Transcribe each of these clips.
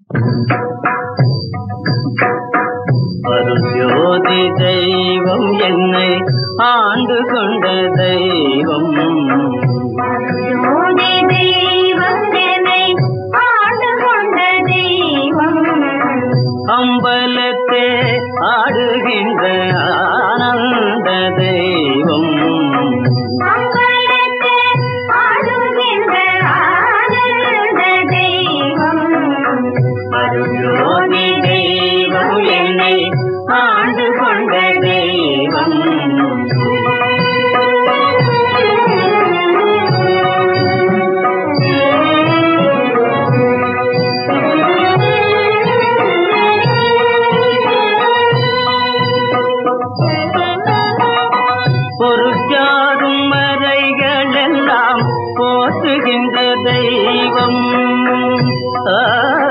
அருஜோதி தெய்வம் என்னை ஆண்டு கொண்ட தெய்வம் ஜோதி தெய்வம் என்னை ஆண்டு கொண்ட தெய்வம் அம்பலத்தே ஆடுகின்ற ஆனந்த தெய்வம் அம்பலத்தே ஆடுகின்ற ஆனந்த தெய்வம் அருஜோதி தெய்வம் என்னை ஆண்டு கொண்ட தெய்வம் பொருட்சாரும் மறைகள் எல்லாம் போற்றுகின்ற தெய்வம் ஆ.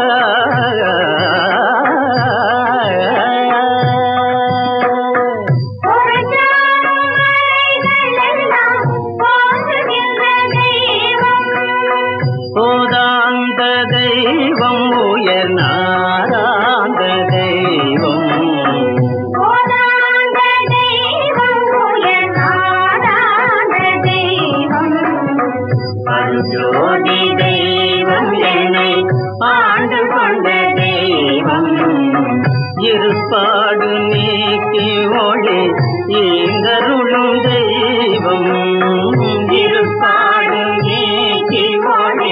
போதாந்த தெய்வம் உயர் நாராந்த தெய்வம் அருஜோதி தெய்வம் என்னை ஆண்டு கொண்ட தெய்வம் இருப்பாடு நீக்கி ஒளி ஈந்தருளும் தெய்வம் இருப்பாடு நீக்கி ஒளி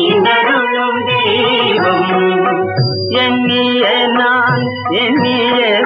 ஈந்தருளும் தெய்வம் எண்ணிய நான் எண்ணிய